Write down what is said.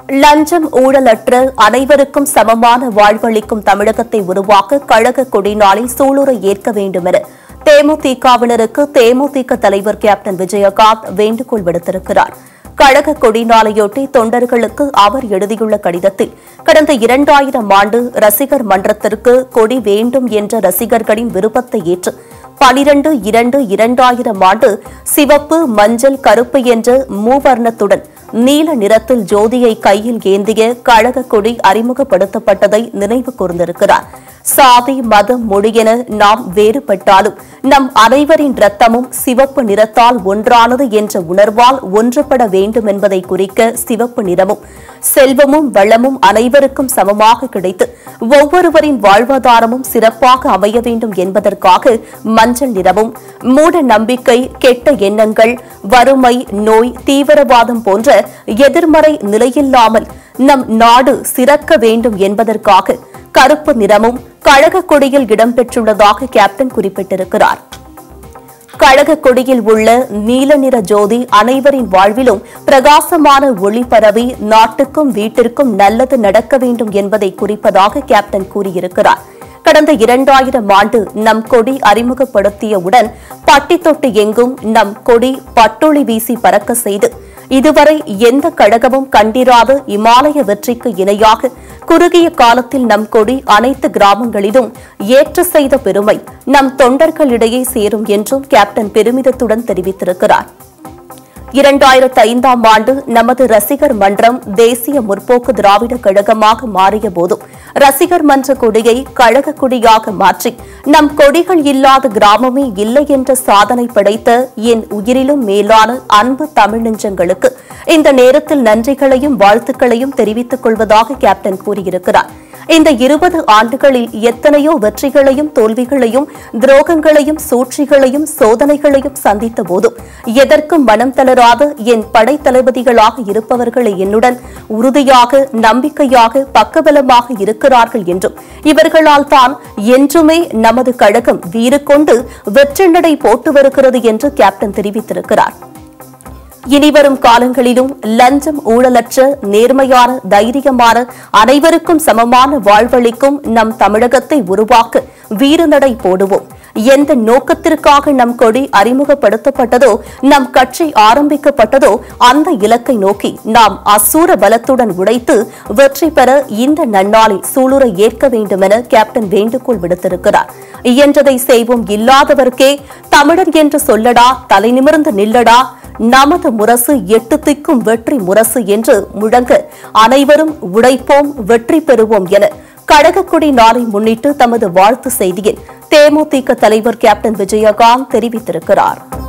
லஞ்சம் ஊழலற்ற அனைவருக்கும் சமமான வாழ்வளிக்கும் தமிழகத்தை உருவாக்க கழக கொடிநாளில் சூளுரை ஏற்க வேண்டும் என தேமுதிகவினருக்கு தேமுதிக தலைவர் கேப்டன் விஜயகாந்த் வேண்டுகோள் விடுத்திருக்கிறார் கழக கொடிநாளையொட்டி தொண்டர்களுக்கு அவர் எழுதியுள்ள கடிதத்தில் கடந்த இரண்டாயிரம் ஆண்டு ரசிகர் மன்றத்திற்கு கொடி வேண்டும் என்ற ரசிகர்களின் விருப்பத்தை ஏற்று பனிரண்டு இரண்டு இரண்டாயிரம் ஆண்டு சிவப்பு மஞ்சள் கருப்பு என்ற மூவர்ணத்துடன் நீல நிறத்தில் ஜோதியை கையில் ஏந்திய கழக கொடி அறிமுகப்படுத்தப்பட்டதை நினைவு கூர்ந்திருக்கிறார் சாதி மதம் மொழியென நாம் வேறுபட்டாலும் நம் அனைவரின் ரத்தமும் சிவப்பு நிறத்தால் ஒன்றானது என்ற உணர்வால் ஒன்றுபட வேண்டும் என்பதை குறிக்க சிவப்பு நிறமும் செல்வமும் வளமும் அனைவருக்கும் சமமாக கிடைத்து ஒவ்வொருவரின் வாழ்வாதாரமும் சிறப்பாக அமைய வேண்டும் என்பதற்காக மஞ்சள் நிறமும் மூட நம்பிக்கை கெட்ட எண்ணங்கள் வறுமை நோய் தீவிரவாதம் போன்ற எதிர்மறை நிலையில்லாமல் நம் நாடு சிறக்க வேண்டும் என்பதற்காக கருப்பு நிறமும் கழக கொடியில் இடம்பெற்றுள்ளதாக கேப்டன் குறிப்பிட்டிருக்கிறார் கழக கொடியில் உள்ள நீல நிற ஜோதி அனைவரின் வாழ்விலும் பிரகாசமான ஒளி பரவி நாட்டுக்கும் வீட்டிற்கும் நல்லது நடக்க வேண்டும் என்பதை குறிப்பதாக கேப்டன் கூறியிருக்கிறார் கடந்த இரண்டாயிரம் ஆண்டு நம் கொடி அறிமுகப்படுத்தியவுடன் பட்டி தொட்டு எங்கும் நம் கொடி பட்டொளி வீசி பறக்க செய்து இதுவரை எந்த கழகமும் கண்டிராத இமாலய வெற்றிக்கு இணையாக குறுகிய காலத்தில் நம் கொடி அனைத்து கிராமங்களிலும் ஏற்று செய்த பெருமை நம் தொண்டர்களிடையே சேரும் என்றும் கேப்டன் பெருமிதத்துடன் தெரிவித்திருக்கிறார் இரண்டாயிரத்து ஐந்தாம் ஆண்டு நமது ரசிகர் மன்றம் தேசிய முற்போக்கு திராவிட கழகமாக மாறிய போதும் ரசிகர் மன்ற கொடியை கழக கொடியாக மாற்றி நம் கொடிகள் இல்லாத கிராமமே இல்லை என்ற சாதனை படைத்த என் உயிரிலும் மேலான அன்பு தமிழ் நெஞ்சங்களுக்கு இந்த நேரத்தில் நன்றிகளையும் வாழ்த்துக்களையும் தெரிவித்துக் கொள்வதாக கேப்டன் கூறியிருக்கிறார் இந்த இருபது ஆண்டுகளில் எத்தனையோ வெற்றிகளையும் தோல்விகளையும் துரோகங்களையும் சூழ்ச்சிகளையும் சோதனைகளையும் சந்தித்த போதும் எதற்கும் மனம் தளராத என் படைத்தளபதிகளாக இருப்பவர்களை என்னுடன் உறுதியாக நம்பிக்கையாக பக்கபலமாக இருக்கிறார்கள் என்றும் இவர்களால் தான் என்றுமே நமது கழகம் வீறு கொண்டு வெற்றிநடை போட்டு வருகிறது என்று கேப்டன் தெரிவித்திருக்கிறார் இனிவரும் காலங்களிலும் லஞ்சம் ஊழலற்ற நேர்மையான தைரியமான அனைவருக்கும் சமமான வாழ்வளிக்கும் நம் தமிழகத்தை உருவாக்க வீறுநடை போடுவோம் எந்த நோக்கத்திற்காக நம் கொடி அறிமுகப்படுத்தப்பட்டதோ நம் கட்சி ஆரம்பிக்கப்பட்டதோ அந்த இலக்கை நோக்கி நாம் அசூர பலத்துடன் உடைத்து வெற்றி பெற இந்த நன்னாளில் சூளுரை ஏற்க வேண்டும் என கேப்டன் வேண்டுகோள் விடுத்திருக்கிறார் இயன்றதை செய்வோம் இல்லாதவர்க்கே தமிழர் என்று சொல்லடா தலை நிமிர்ந்து நில்லடா நமது முரசு எட்டு திக்கும் வெற்றி முரசு என்று முழங்க அனைவரும் உழைப்போம் வெற்றி பெறுவோம் என கழகக்குடி நாளை முன்னிட்டு தமது வாழ்த்து செய்தியில் தேமுதிக தலைவர் கேப்டன் விஜயகாந்த் தெரிவித்திருக்கிறார்